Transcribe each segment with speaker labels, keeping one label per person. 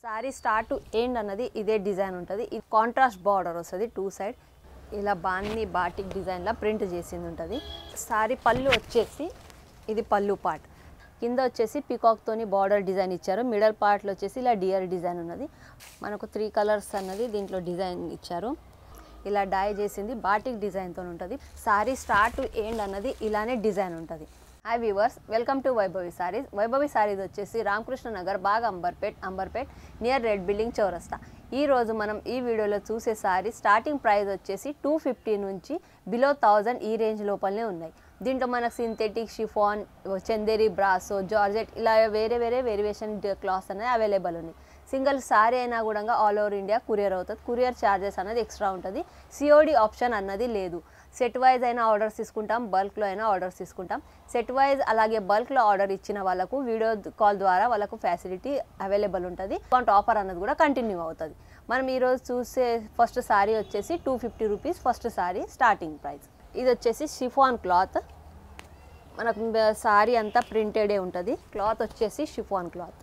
Speaker 1: Sari start to end అన్నది ఇదే design ఉంటుంది ఇది కాంట్రాస్ట్ బార్డర్ వస్తుంది టూ సైడ్ ఇలా బాన్ని బాటిక్ డిజైన్లా ప్రింట్ చేసింది ఉంటుంది శారీ పళ్ళు వచ్చేసి ఇది పళ్ళు పార్ట్ కింద వచ్చేసి పికాక్తోని బార్డర్ డిజైన్ ఇచ్చారు మిడల్ పార్ట్లో వచ్చేసి ఇలా డియర్ డిజైన్ ఉన్నది మనకు త్రీ కలర్స్ అన్నది దీంట్లో డిజైన్ ఇచ్చారు ఇలా డై చేసింది బాటిక్ డిజైన్తో ఉంటుంది సారీ స్టార్ట్ టు ఎండ్ అన్నది ఇలానే డిజైన్ ఉంటుంది hi viewers welcome to Vaibhavi Sarees Vaibhavi Sarees వచ్చేసి Ramakrishna Nagar Bagh Amberpet Amberpet near red building చౌరస్తా ఈ రోజు మనం ఈ వీడియోలో చూసే సారీ స్టార్టింగ్ ప్రైస్ వచ్చేసి టూ ఫిఫ్టీ నుంచి బిలో థౌజండ్ ఈ రేంజ్ లోపలనే ఉన్నాయి దీంట్లో మనకు synthetic chiffon Chanderi brasso georgette ఇలా వేరే వేరే వేరియేషన్ క్లాత్స్ అనేది అవైలబుల్ ఉన్నాయి సింగిల్ సారీ అయినా కూడా ఆల్ ఓవర్ ఇండియా కురియర్ అవుతుంది కురియర్ ఛార్జెస్ అనేది ఎక్స్ట్రా ఉంటుంది సిఓడి ఆప్షన్ అన్నది లేదు సెట్ వైజ్ అయినా ఆర్డర్స్ తీసుకుంటాం బల్క్లో అయినా ఆర్డర్స్ తీసుకుంటాం సెట్ వైజ్ అలాగే బల్క్లో ఆర్డర్ ఇచ్చిన వాళ్ళకు వీడియో కాల్ ద్వారా వాళ్ళకు ఫెసిలిటీ అవైలబుల్ ఉంటుంది అకౌంట్ ఆఫర్ అన్నది కూడా కంటిన్యూ అవుతుంది మనం ఈరోజు చూసే ఫస్ట్ సారీ వచ్చేసి two fifty rupees first sari starting price ఇది వచ్చేసి షిఫాన్ క్లాత్ మనకు సారీ అంతా ప్రింటెడే ఉంటుంది క్లాత్ వచ్చేసి షిఫాన్ క్లాత్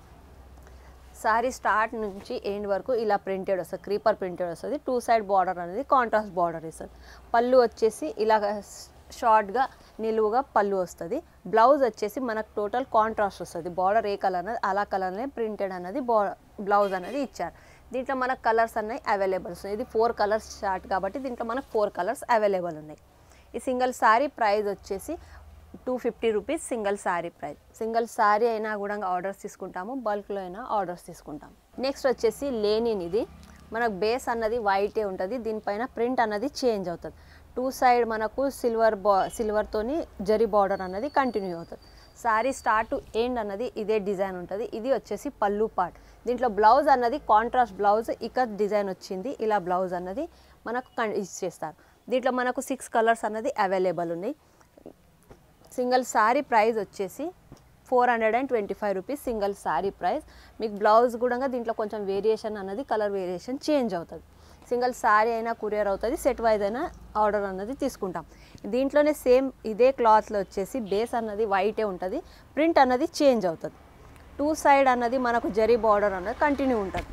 Speaker 1: సారీ స్టార్ట్ నుంచి ఎండ్ వరకు ఇలా ప్రింటెడ్ వస్తుంది క్రీపర్ ప్రింటెడ్ వస్తుంది టూ సైడ్ బార్డర్ అనేది కాంట్రాస్ట్ బార్డర్ ఇస్తుంది పళ్ళు వచ్చేసి ఇలా షార్ట్గా నిలువుగా పళ్ళు వస్తుంది బ్లౌజ్ వచ్చేసి మనకు టోటల్ కాంట్రాస్ట్ వస్తుంది బార్డర్ ఏ కలర్ అనేది అలా కలర్నే ప్రింటెడ్ అనేది బా బ్లౌజ్ అనేది ఇచ్చారు దీంట్లో మనకు కలర్స్ అనేవి అవైలబుల్ ఉన్నాయి ఇది ఫోర్ కలర్స్ షార్ట్ కాబట్టి దీంట్లో మనకు ఫోర్ కలర్స్ అవైలబుల్ ఉన్నాయి ఈ సింగిల్ సారీ ప్రైస్ వచ్చేసి two fifty rupees single sari price single sari అయినా కూడా ఆర్డర్స్ తీసుకుంటాము బల్క్లో అయినా ఆర్డర్స్ తీసుకుంటాము నెక్స్ట్ వచ్చేసి లేనిన్ ఇది మనకు బేస్ అన్నది వైటే ఉంటుంది దీనిపైన ప్రింట్ అన్నది చేంజ్ అవుతుంది టూ సైడ్ మనకు సిల్వర్ బా సిల్వర్తోని జరీ బార్డర్ అన్నది కంటిన్యూ అవుతుంది శారీ స్టార్ట్ టు ఎండ్ అన్నది ఇదే డిజైన్ ఉంటుంది ఇది వచ్చేసి పళ్ళు పార్ట్ దీంట్లో బ్లౌజ్ అన్నది కాంట్రాస్ట్ బ్లౌజ్ ఇక డిజైన్ వచ్చింది ఇలా బ్లౌజ్ అన్నది మనకు కన్ ఇచ్చేస్తారు దీంట్లో మనకు సిక్స్ కలర్స్ అన్నది అవైలబుల్ ఉన్నాయి సింగిల్ శారీ ప్రైస్ వచ్చేసి four hundred and twenty five rupees single sari price మీకు బ్లౌజ్ కూడా దీంట్లో కొంచెం వేరియేషన్ అన్నది కలర్ వేరియేషన్ చేంజ్ అవుతుంది సింగిల్ శారీ అయినా కురియర్ అవుతుంది సెట్ వైజ్ అయినా ఆర్డర్ అన్నది తీసుకుంటాం దీంట్లోనే సేమ్ ఇదే క్లాత్లో వచ్చేసి బేస్ అన్నది వైటే ఉంటుంది ప్రింట్ అన్నది చేంజ్ అవుతుంది టూ సైడ్ అన్నది మనకు జరీ బార్డర్ అన్నది కంటిన్యూ ఉంటుంది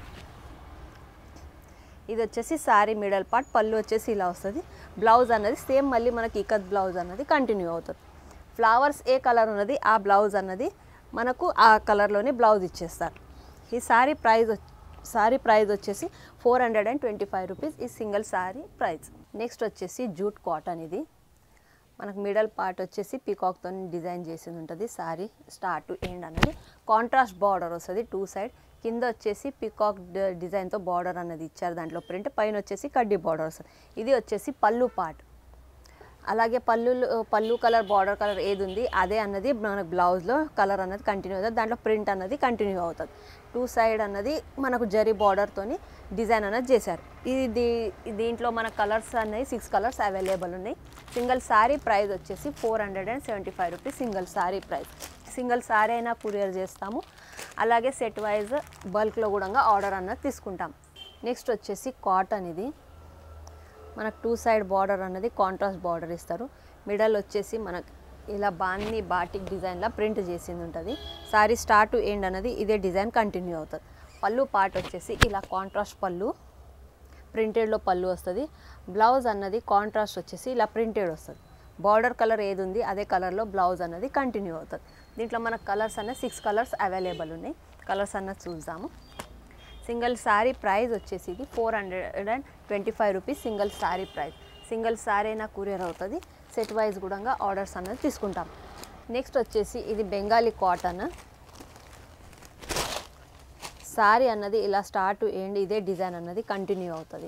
Speaker 1: ఇది వచ్చేసి శారీ మిడల్ పార్ట్ పళ్ళు వచ్చేసి ఇలా వస్తుంది బ్లౌజ్ అన్నది సేమ్ మళ్ళీ మనకి ఇకత్ బ్లౌజ్ అన్నది కంటిన్యూ అవుతుంది ఫ్లవర్స్ ఏ కలర్ ఉన్నది ఆ బ్లౌజ్ అన్నది మనకు ఆ కలర్లోనే బ్లౌజ్ ఇచ్చేస్తారు ఈ శారీ ప్రైస్ శారీ ప్రైస్ వచ్చేసి four hundred and twenty five rupees ఈ సింగిల్ శారీ ప్రైస్ నెక్స్ట్ వచ్చేసి జూట్ కాటన్ ఇది మనకు మిడల్ పార్ట్ వచ్చేసి పీకాక్తో డిజైన్ చేసింది ఉంటుంది శారీ స్టార్ట్ టు ఎండ్ అనేది కాంట్రాస్ట్ బార్డర్ వస్తుంది టూ సైడ్ కింద వచ్చేసి పీకాక్ డిజైన్తో బార్డర్ అన్నది ఇచ్చారు దాంట్లో ప్రింట్ పైన వచ్చేసి కడ్డీ బార్డర్ వస్తుంది ఇది వచ్చేసి పళ్ళు పార్ట్ అలాగే పళ్ళు పళ్ళు కలర్ బార్డర్ కలర్ ఏది ఉంది అదే అన్నది మనకు బ్లౌజ్లో కలర్ అన్నది కంటిన్యూ అవుతుంది దాంట్లో ప్రింట్ అన్నది కంటిన్యూ అవుతుంది టూ సైడ్ అన్నది మనకు జరీ బార్డర్తోని డిజైన్ అన్నది చేశారు ఇది దీంట్లో మన కలర్స్ అనేవి సిక్స్ కలర్స్ అవైలబుల్ ఉన్నాయి సింగిల్ శారీ ప్రైస్ వచ్చేసి four hundred and seventy five rupees single sari price single sari అయినా కురియర్ చేస్తాము అలాగే సెట్ వైజ్ బల్క్లో కూడా ఆర్డర్ అన్నది తీసుకుంటాం నెక్స్ట్ వచ్చేసి కాటన్ ఇది మనకు టూ సైడ్ బార్డర్ అన్నది కాంట్రాస్ట్ బార్డర్ ఇస్తారు మిడల్ వచ్చేసి మనకు ఇలా బాన్ని బాటిక్ డిజైన్లా ప్రింట్ చేసింది ఉంటుంది సారీ స్టార్ట్ టు ఎండ్ అనేది ఇదే డిజైన్ కంటిన్యూ అవుతుంది పళ్ళు పార్ట్ వచ్చేసి ఇలా కాంట్రాస్ట్ పళ్ళు ప్రింటెడ్లో పళ్ళు వస్తుంది బ్లౌజ్ అన్నది కాంట్రాస్ట్ వచ్చేసి ఇలా ప్రింటెడ్ వస్తుంది బార్డర్ కలర్ ఏది ఉంది అదే కలర్లో బ్లౌజ్ అన్నది కంటిన్యూ అవుతుంది దీంట్లో మనకు కలర్స్ అన్నది సిక్స్ కలర్స్ అవైలబుల్ ఉన్నాయి కలర్స్ అన్నది చూద్దాము సింగిల్ శారీ ప్రైస్ వచ్చేసి ఇది four hundred and twenty five rupees single sari price single sari అయినా కురియర్ అవుతుంది సెట్ వైజ్ కూడా ఆర్డర్స్ అన్నది తీసుకుంటాం నెక్స్ట్ వచ్చేసి ఇది బెంగాలీ కాటన్ శారీ అన్నది ఇలా స్టార్ట్ టు ఎండ్ ఇదే డిజైన్ అన్నది కంటిన్యూ అవుతుంది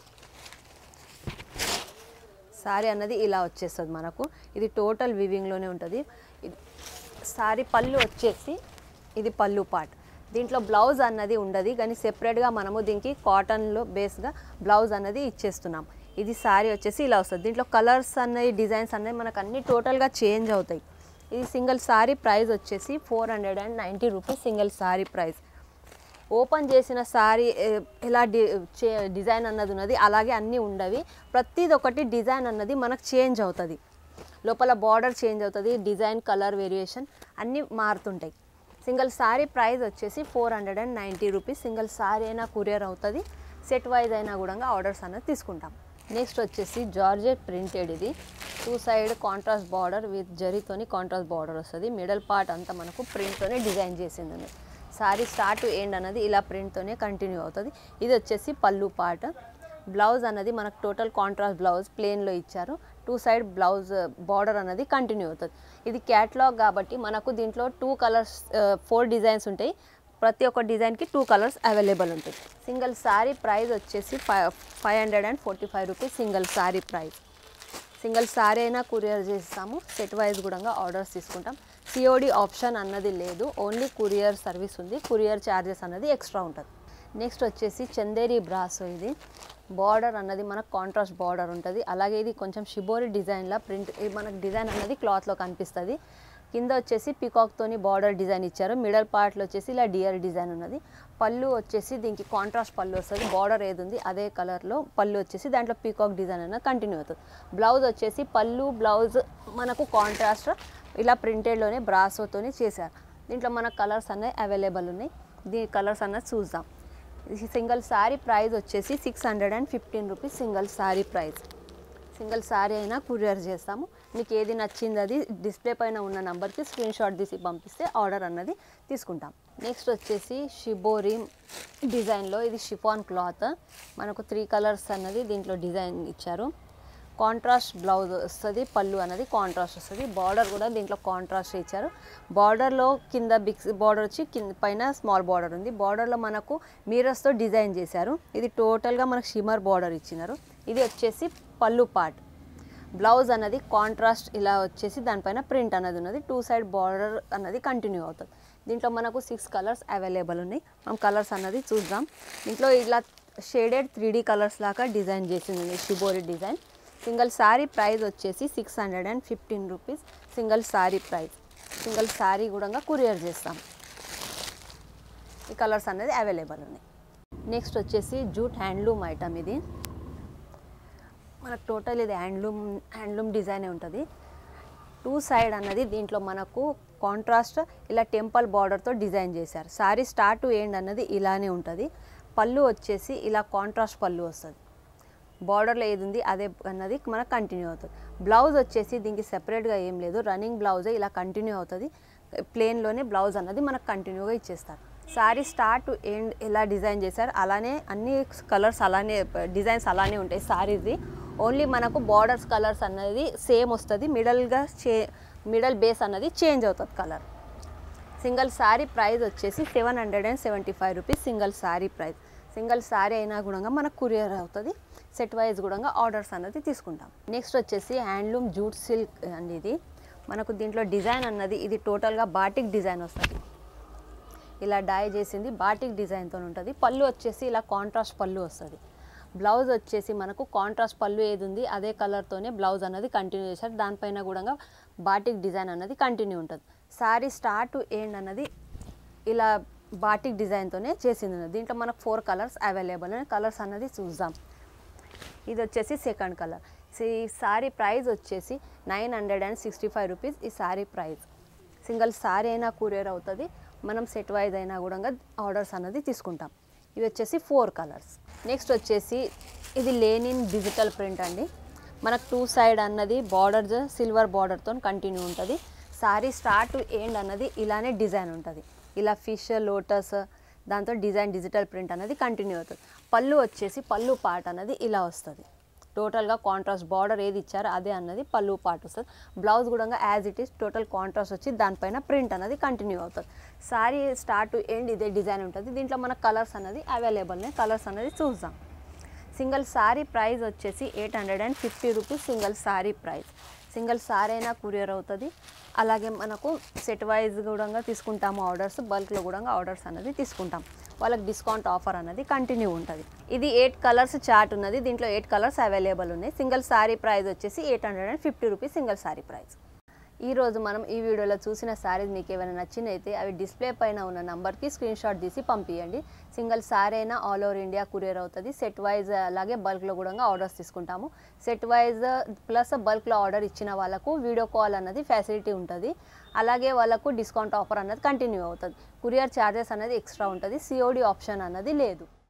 Speaker 1: శారీ అన్నది ఇలా వచ్చేస్తుంది మనకు ఇది టోటల్ వివింగ్లోనే ఉంటుంది శారీ పళ్ళు వచ్చేసి ఇది పళ్ళు పార్ట్ దీంట్లో బ్లౌజ్ అన్నది ఉండదు కానీ సెపరేట్గా మనము దీనికి కాటన్లో బేస్గా బ్లౌజ్ అన్నది ఇచ్చేస్తున్నాం ఇది శారీ వచ్చేసి ఇలా వస్తుంది దీంట్లో కలర్స్ అన్నవి డిజైన్స్ అన్నవి మనకు అన్ని టోటల్గా చేంజ్ అవుతాయి ఇది సింగిల్ శారీ ప్రైస్ వచ్చేసి four hundred and ninety rupees single sari price open చేసిన శారీ ఎలా డి చే- డిజైన్ అన్నది ఉన్నది అలాగే అన్నీ ఉండవి ప్రతిది ఒకటి డిజైన్ అన్నది మనకు చేంజ్ అవుతుంది లోపల బార్డర్ చేంజ్ అవుతుంది డిజైన్ కలర్ వేరియేషన్ అన్నీ మారుతుంటాయి సింగిల్ సారీ ప్రైస్ వచ్చేసి four hundred and ninety rupees single sari అయినా కొరియర్ అవుతుంది సెట్ వైజ్ అయినా కూడా ఆర్డర్స్ అనేది తీసుకుంటాం నెక్స్ట్ వచ్చేసి జార్జెట్ ప్రింటెడ్ ఇది two side contrast border with జరీతోని కాంట్రాస్ట్ బార్డర్ వస్తుంది మిడల్ పార్ట్ అంతా మనకు ప్రింట్తోనే డిజైన్ చేసింది ఉంది సారీ స్టార్ట్ టు ఎండ్ అన్నది ఇలా ప్రింట్తోనే కంటిన్యూ అవుతుంది ఇది వచ్చేసి పళ్ళు పార్ట్ బ్లౌజ్ అన్నది మనకు టోటల్ కాంట్రాస్ట్ బ్లౌజ్ ప్లేన్లో ఇచ్చారు టూ సైడ్ బ్లౌజ్ బార్డర్ అనేది కంటిన్యూ అవుతుంది ఇది క్యాట్లాగ్ కాబట్టి మనకు దీంట్లో టూ కలర్స్ ఫోర్ డిజైన్స్ ఉంటాయి ప్రతి ఒక్క డిజైన్కి టూ కలర్స్ అవైలబుల్ ఉంటుంది సింగిల్ శారీ ప్రైస్ వచ్చేసి five five hundred and forty five rupees single sari price single sari అయినా కొరియర్ చేస్తాము సెట్ వైజ్ కూడా ఆర్డర్స్ తీసుకుంటాం సిఓడి ఆప్షన్ అన్నది లేదు ఓన్లీ కొరియర్ సర్వీస్ ఉంది కొరియర్ ఛార్జెస్ అన్నది ఎక్స్ట్రా ఉంటుంది నెక్స్ట్ వచ్చేసి చందేరి బ్రాసో ఇది బార్డర్ అన్నది మనకు కాంట్రాస్ట్ బార్డర్ ఉంటుంది అలాగే ఇది కొంచెం షిబోరి డిజైన్లా ప్రింట్ ఇది మనకు డిజైన్ అన్నది క్లాత్లో కనిపిస్తుంది కింద వచ్చేసి పికాక్తోని బార్డర్ డిజైన్ ఇచ్చారు మిడల్ పార్ట్లో వచ్చేసి ఇలా డియర్ డిజైన్ ఉన్నది పళ్ళు వచ్చేసి దీనికి కాంట్రాస్ట్ పళ్ళు వస్తుంది బార్డర్ ఏది ఉంది అదే కలర్లో పళ్ళు వచ్చేసి దాంట్లో పీకాక్ డిజైన్ అనేది కంటిన్యూ అవుతుంది బ్లౌజ్ వచ్చేసి పళ్ళు బ్లౌజ్ మనకు కాంట్రాస్ట్ ఇలా ప్రింటెడ్లోనే బ్రాసోతోని చేశారు దీంట్లో మనకు కలర్స్ అనేవి అవైలబుల్ ఉన్నాయి దీని కలర్స్ అన్నది చూద్దాం ఇది సింగిల్ శారీ ప్రైస్ వచ్చేసి six hundred and fifteen rupees single sari price single sari అయినా కొరియర్ చేస్తాము మీకు ఏది నచ్చింది అది డిస్ప్లే పైన ఉన్న నెంబర్కి స్క్రీన్ షాట్ తీసి పంపిస్తే ఆర్డర్ అన్నది తీసుకుంటాం నెక్స్ట్ వచ్చేసి షిబోరి డిజైన్లో ఇది షిఫాన్ క్లాత్ మనకు త్రీ కలర్స్ అన్నది దీంట్లో డిజైన్ ఇచ్చారు కాంట్రాస్ట్ బ్లౌజ్ వస్తుంది పళ్ళు అనేది కాంట్రాస్ట్ వస్తుంది బార్డర్ కూడా దీంట్లో కాంట్రాస్ట్ ఇచ్చారు బార్డర్లో కింద బిగ్ బార్డర్ వచ్చి కింద పైన స్మాల్ బార్డర్ ఉంది బార్డర్లో మనకు మీరస్తో డిజైన్ చేశారు ఇది టోటల్గా మనకు షిమర్ బార్డర్ ఇచ్చినారు ఇది వచ్చేసి పళ్ళు పార్ట్ బ్లౌజ్ అన్నది కాంట్రాస్ట్ ఇలా వచ్చేసి దానిపైన ప్రింట్ అన్నది ఉన్నది టూ సైడ్ బార్డర్ అన్నది కంటిన్యూ అవుతుంది దీంట్లో మనకు సిక్స్ కలర్స్ అవైలబుల్ ఉన్నాయి మనం కలర్స్ అన్నది చూద్దాం దీంట్లో ఇలా షేడెడ్ త్రీ డీ కలర్స్ లాగా డిజైన్ చేసింది shibori design single sari price వచ్చేసి six hundred and fifteen rupees single sari price single sari కూడా కొరియర్ చేస్తాం ఈ కలర్స్ అనేది అవైలబుల్ ఉన్నాయి నెక్స్ట్ వచ్చేసి జూట్ హ్యాండ్లూమ్ ఐటమ్ ఇది మనకు టోటల్ ఇది హ్యాండ్లూమ్ హ్యాండ్లూమ్ డిజైనే ఉంటుంది టూ సైడ్ అన్నది దీంట్లో మనకు కాంట్రాస్ట్ ఇలా టెంపల్ బార్డర్తో డిజైన్ చేశారు సారీ స్టార్ట్ టు ఎండ్ అన్నది ఇలానే ఉంటుంది పళ్ళు వచ్చేసి ఇలా కాంట్రాస్ట్ పళ్ళు వస్తుంది బార్డర్లో ఏది ఉంది అదే అన్నది మనకు కంటిన్యూ అవుతుంది బ్లౌజ్ వచ్చేసి దీనికి సెపరేట్గా ఏం లేదు రన్నింగ్ బ్లౌజే ఇలా కంటిన్యూ అవుతుంది ప్లేన్లోనే బ్లౌజ్ అన్నది మనకు కంటిన్యూగా ఇచ్చేస్తారు సారీ స్టార్ట్ టు ఎండ్ ఎలా డిజైన్ చేశారు అలానే అన్ని కలర్స్ అలానే డిజైన్స్ అలానే ఉంటాయి సారీది ఓన్లీ మనకు బార్డర్స్ కలర్స్ అన్నది సేమ్ వస్తుంది మిడల్గా చే మిడల్ బేస్ అన్నది చేంజ్ అవుతుంది కలర్ సింగిల్ శారీ ప్రైస్ వచ్చేసి seven hundred and seventy five rupees single sari price single sari అయినా కూడా మనకు కొరియర్ అవుతుంది సెట్ వైజ్ కూడా ఆర్డర్స్ అన్నది తీసుకుంటాం నెక్స్ట్ వచ్చేసి హ్యాండ్లూమ్ జూట్ సిల్క్ అండి ఇది మనకు దీంట్లో డిజైన్ అన్నది ఇది టోటల్గా బాటిక్ డిజైన్ వస్తుంది ఇలా డై చేసింది బాటిక్ డిజైన్తో ఉంటుంది పళ్ళు వచ్చేసి ఇలా కాంట్రాస్ట్ పళ్ళు వస్తుంది బ్లౌజ్ వచ్చేసి మనకు కాంట్రాస్ట్ పళ్ళు ఏది ఉంది అదే కలర్తోనే బ్లౌజ్ అన్నది కంటిన్యూ చేశారు దానిపైన కూడా బాటిక్ డిజైన్ అన్నది కంటిన్యూ ఉంటుంది శారీ స్టార్ట్ టు ఎండ్ అన్నది ఇలా బాటిక్ డిజైన్తోనే చేసింది ఉన్నది. దీంట్లో మనకు ఫోర్ కలర్స్ అవైలబుల్ కలర్స్ అన్నది చూద్దాం ఇది వచ్చేసి సెకండ్ కలర్ ఈ సారీ ప్రైస్ వచ్చేసి nine hundred and sixty five rupees ఈ సారీ ప్రైస్ సింగిల్ సారీ అయినా కొరియర్ అవుతుంది మనం సెట్ వైజ్ అయినా కూడా ఆర్డర్స్ అన్నది తీసుకుంటాం ఇవి వచ్చేసి ఫోర్ కలర్స్ నెక్స్ట్ వచ్చేసి ఇది లేనిన్ డిజిటల్ ప్రింట్ అండి మనకు టూ సైడ్ అన్నది బార్డర్ సిల్వర్ బార్డర్తో కంటిన్యూ ఉంటుంది సారీ స్టార్ట్ టు ఎండ్ అన్నది ఇలానే డిజైన్ ఉంటుంది ఇలా ఫిష్ లోటస్ దాంతో డిజైన్ డిజిటల్ ప్రింట్ అనేది కంటిన్యూ అవుతుంది పళ్ళు వచ్చేసి పళ్ళు పార్ట్ అనేది ఇలా వస్తుంది టోటల్గా కాంట్రాస్ట్ బార్డర్ ఏది ఇచ్చారో అదే అన్నది పళ్ళు పార్ట్ వస్తుంది బ్లౌజ్ కూడా as it is total contrast వచ్చి దానిపైన ప్రింట్ అనేది కంటిన్యూ అవుతుంది సారీ స్టార్ట్ టు ఎండ్ ఇదే డిజైన్ ఉంటుంది దీంట్లో మన కలర్స్ అనేది అవైలబుల్ కలర్స్ అనేది చూద్దాం సింగిల్ సారీ ప్రైస్ వచ్చేసి eight hundred and fifty rupees single sari price single sari అయినా కొరియర్ అవుతుంది అలాగే మనకు సెట్ వైజ్ కూడా తీసుకుంటాము ఆర్డర్స్ బల్క్లో కూడా ఆర్డర్స్ అనేది తీసుకుంటాం వాళ్ళకి డిస్కౌంట్ ఆఫర్ అనేది కంటిన్యూ ఉంటుంది ఇది ఎయిట్ కలర్స్ చార్ట్ ఉన్నది దీంట్లో ఎయిట్ కలర్స్ అవైలబుల్ ఉన్నాయి సింగిల్ సారీ ప్రైస్ వచ్చేసి eight hundred and fifty rupees single sari price ఈ రోజు మనం ఈ వీడియోలో చూసిన శారీస్ మీకు ఏమైనా నచ్చినైతే అవి డిస్ప్లే పైన ఉన్న నంబర్కి స్క్రీన్ షాట్ తీసి పంపించండి సింగిల్ శారీ అయినా ఆల్ ఓవర్ ఇండియా కొరియర్ అవుతుంది సెట్ వైజ్ అలాగే బల్క్లో కూడా ఆర్డర్స్ తీసుకుంటాము సెట్ వైజ్ ప్లస్ బల్క్లో ఆర్డర్ ఇచ్చిన వాళ్ళకు వీడియో కాల్ అన్నది ఫెసిలిటీ ఉంటుంది అలాగే వాళ్ళకు డిస్కౌంట్ ఆఫర్ అన్నది కంటిన్యూ అవుతుంది కురియర్ ఛార్జెస్ అనేది ఎక్స్ట్రా ఉంటుంది సిఓడి ఆప్షన్ అన్నది లేదు